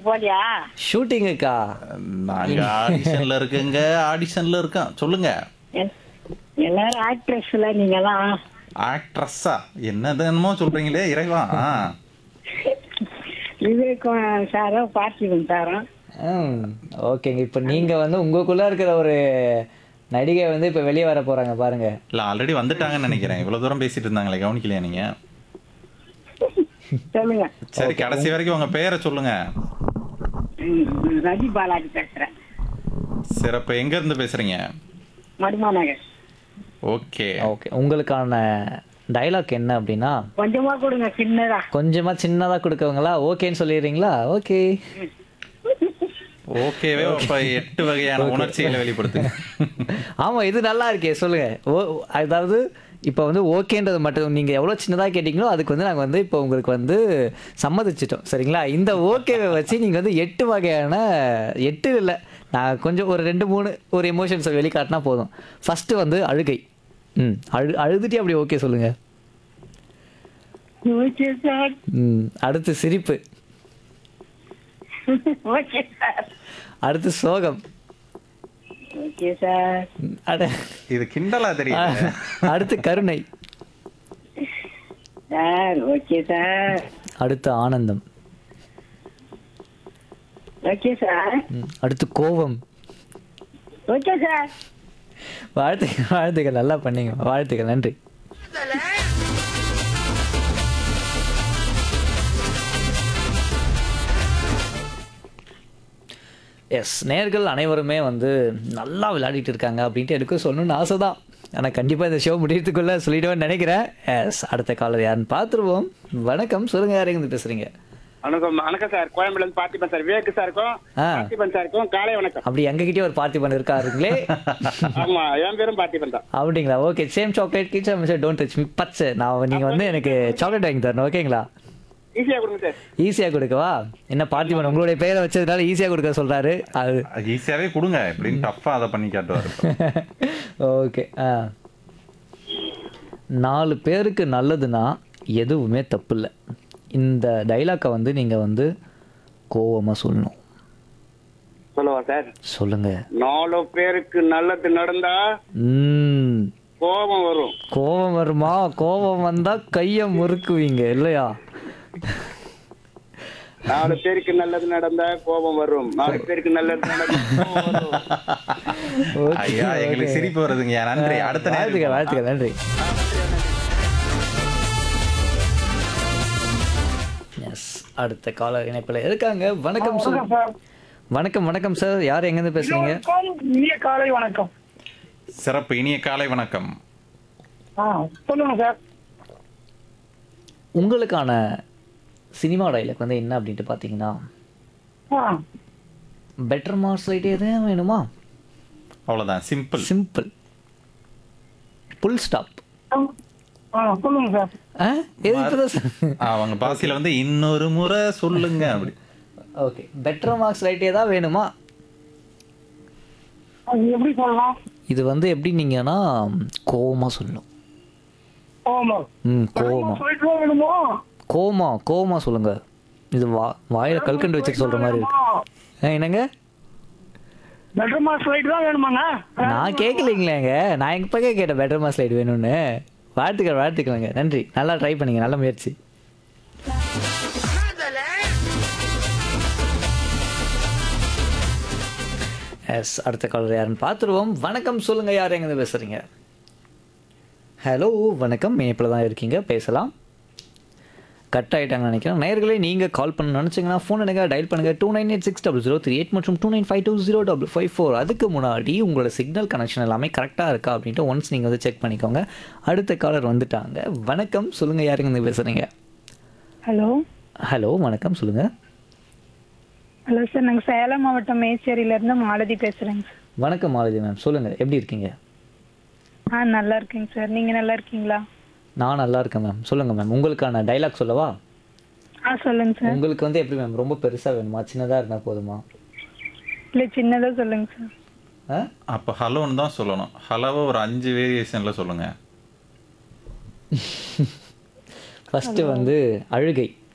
போலியா ஷூட்டிங்குக்கா நாங்க ஆடிஷன்ல இருக்குங்க ஆடிஷன்ல இருக்கோம் சொல்லுங்க எல்- எல்லாரும் ஆக்ட்ரஸ்ல நீங்கலாம் ஆக்ட்ரஸா என்னது என்னமோ சொல்றீங்களே இறைவா ஆ. விவேக் சாரும் பார்த்திபன் சாரும் ம் ஓகேங்க இப்போ நீங்கள் வந்து உங்களுக்குள்ளே இருக்கிற ஒரு நடிகை வந்து இப்போ வெளியே வர போகிறாங்க பாருங்க இல்ல ஆல்ரெடி வந்துட்டாங்கன்னு நினைக்கிறேன் இவ்வளவு தூரம் பேசிட்டு இருந்தாங்களே கவனிக்கலையா நீங்க சொல்லுங்க சரி கடைசி வரைக்கும் உங்க பேரை சொல்லுங்க ம், ரவி பாலாஜி பேசுறேன் சிறப்பு எங்க இருந்து பேசுறீங்க மடுமா நகர் ஓகே ஓகே உங்களுக்கான டைலாக் என்ன அப்படின்னா கொஞ்சமா கொடுங்க சின்னதா கொஞ்சமாக சின்னதாக கொடுக்கவங்களா ஓகேன்னு சொல்லிடுறீங்களா ஓகே ஓகேவே அப்ப எட்டு வகையான உணர்ச்சிகளை வெளிப்படுத்துங்க ஆமாம் இது நல்லா இருக்கே சொல்லுங்க ஓ அதாவது இப்போ வந்து ஓகேன்றது மட்டும் நீங்கள் எவ்வளோ சின்னதாக கேட்டிங்களோ அதுக்கு வந்து நாங்கள் வந்து இப்போ உங்களுக்கு வந்து சம்மதிச்சிட்டோம் சரிங்களா இந்த ஓகேவை வச்சு நீங்கள் வந்து எட்டு வகையான எட்டு இல்லை நான் கொஞ்சம் ஒரு ரெண்டு மூணு ஒரு எமோஷன்ஸை வெளிக்காட்டினா போதும் ஃபஸ்ட்டு வந்து அழுகை ம் அழு அழுதுட்டே அப்படி ஓகே சொல்லுங்கள் ஓகே சார் ம் அடுத்து சிரிப்பு ஓகே சார் அடுத்து சோகம் ஓகே சார் ம், அட இது கிண்டலா தெரியல அடுத்து கருணை சார் ஓகே சார் அடுத்து ஆனந்தம் ஓகே சார் ம், அடுத்து கோபம் ஓகே சார் வாழ்த்துக்கள் வாழ்த்துக்கள் நல்லா பண்ணீங்க வாழ்த்துக்கள் நன்றி எஸ் நேர்கள் அனைவருமே வந்து நல்லா விளையாடிட்டு இருக்காங்க அப்படின்ட்டு எனக்கு சொல்லணும்னு ஆசை தான் ஆனால் கண்டிப்பாக இந்த ஷோ முடியறதுக்குள்ளே சொல்லிடுவேன்னு நினைக்கிறேன் எஸ் அடுத்த காலர் யாருன்னு பார்த்துருவோம் வணக்கம் சொல்லுங்கள் யார் எங்கேருந்து பேசுகிறீங்க வணக்கம் வணக்கம் சார் கோயம்புல இருந்து பார்த்திபன் சார் விவேக் சாருக்கும் ஆ. பார்த்திபன் சாருக்கும் காலை வணக்கம் அப்படி எங்ககிட்டயே ஒரு பார்த்திபன் இருக்காருங்களே ஆமா என் பேரும் பார்த்திபன் தான் அப்படிங்களா okay same chocolate kitchen mister don't touch me பச்சை நான் நீங்கள் வந்து எனக்கு சாக்லேட் வாங்கி தரணும் ஓகேங்களா ஈஸியா கொடுங்க சார் ஈஸியாக கொடுக்கவா என்ன பார்த்திபன் உங்களுடைய பேரை வச்சதுனால ஈஸியாக கொடுக்க சொல்கிறாரு அது ஈஸியாவே கொடுங்க எப்படின்னு டஃப்பா அதை பண்ணி காட்டுவாரு ஓகே ஆ நாலு பேருக்கு நல்லதுன்னா எதுவுமே தப்பு இல்லை இந்த டைலாக்கை வந்து நீங்கள் வந்து கோவமாக சொல்லணும் சொல்லவா சார் சொல்லுங்கள் நாலு பேருக்கு நல்லது நடந்தா ம் கோபம் வரும் கோபம் வருமா கோபம் வந்தால் கையை முறுக்குவீங்க இல்லையா நாலு பேருக்கு நல்லது நடந்தா கோபம் வரும் நாலு பேருக்கு நல்லது நடந்தா கோபம் வரும் Okay, ஐயா எங்களுக்கு okay. சிரிப்பு வருதுங்க நன்றி அடுத்த வாழ்த்துக்கள் நேரம் வாழ்த்துக்கள் நன்றி எஸ் அடுத்த காலர் இணைப்பில் இருக்காங்க வணக்கம் சார் வணக்கம் வணக்கம் சார் யார் எங்கேருந்து பேசுறீங்க இனிய காலை வணக்கம் சிறப்பு இனிய காலை வணக்கம் ஆ சொல்லுங்க சார் உங்களுக்கான சினிமா டைலாக் வந்து என்ன அப்படின்ட்டு பார்த்தீங்கன்னா ஆ பெட்டர் மார்க்ஸ் ரைட் எதுவும் வேணுமா அவ்வளவுதான் சிம்பிள் சிம்பிள் புல் ஸ்டாப் ஆ சொல்லுங்க சார் ஆ எது இப்போதான் சார் அவங்க பாசியில வந்து இன்னொரு முறை சொல்லுங்க அப்படி ஓகே பெட்டர் மார்க்ஸ் ரைட்டே தான் வேணுமா அது எப்படி சொல்லலாம் இது வந்து எப்படி நீங்கன்னா கோவமாக சொல்லணும் ஆமா ம் கோவமா சொல்லிட்டு வேணுமோ கோமா கோமா சொல்லுங்க இது வா வாயில கல்கண்டு வச்சுட்டு சொல்ற மாதிரி இருக்கு ஆ, என்னங்க பெட்டர் மாஸ் ரைட் தான் வேணுமாங்க நான் கேட்கலீங்களேங்க நான் எப்போ கேட்டேன் பெட்டர் மாஸ் லைட் வேணும்னு வாழ்த்துக்கள் வாழ்த்துக்கலங்க நன்றி நல்லா ட்ரை பண்ணீங்க நல்ல முயற்சி எஸ் அடுத்த காலர் யாருன்னு பார்த்துருவோம் வணக்கம் சொல்லுங்க யார் எங்கேருந்து பேசுறீங்க ஹலோ வணக்கம் இணைப்பில் தான் இருக்கீங்க பேசலாம் கட் ஆகிட்டாங்கன்னு நினைக்கிறேன் நேயர்களே நீங்கள் கால் பண்ண நினச்சிங்கன்னா ஃபோன் எடுங்க டயல் பண்ணுங்கள் two nine eight six double zero three eight மற்றும் two nine five two zero double five four அதுக்கு முன்னாடி உங்களோட சிக்னல் கனெக்ஷன் எல்லாமே கரெக்டாக இருக்கா அப்படின்ட்டு ஒன்ஸ் நீங்கள் வந்து செக் பண்ணிக்கோங்க அடுத்த காலர் வந்துட்டாங்க வணக்கம் சொல்லுங்கள் யாருங்க இருந்து பேசுகிறீங்க ஹலோ ஹலோ வணக்கம் சொல்லுங்கள் ஹலோ சார் நாங்கள் சேலம் மாவட்டம் மேச்சேரியிலேருந்து மாலதி பேசுகிறேங்க சார் வணக்கம் மாலதி மேம் சொல்லுங்கள் எப்படி இருக்கீங்க ஆ நல்லா இருக்கேங்க சார் நீங்கள் நல்லா இருக்கீங்களா நான் நல்லா இருக்கேன் மேம் சொல்லுங்கள் மேம் உங்களுக்கான டைலாக் சொல்லவா ஆ சொல்லுங்க சார் உங்களுக்கு வந்து எப்படி மேம் ரொம்ப பெருசாக வேணுமா சின்னதாக இருந்தால் போதுமா இல்லை சின்னதாக சொல்லுங்க சார் ஆ அப்ப ஹலோன்னு தான் சொல்லணும் ஹலோவை ஒரு அஞ்சு வேரியேஷன்ல சொல்லுங்க ஃபஸ்ட்டு வந்து அழுகை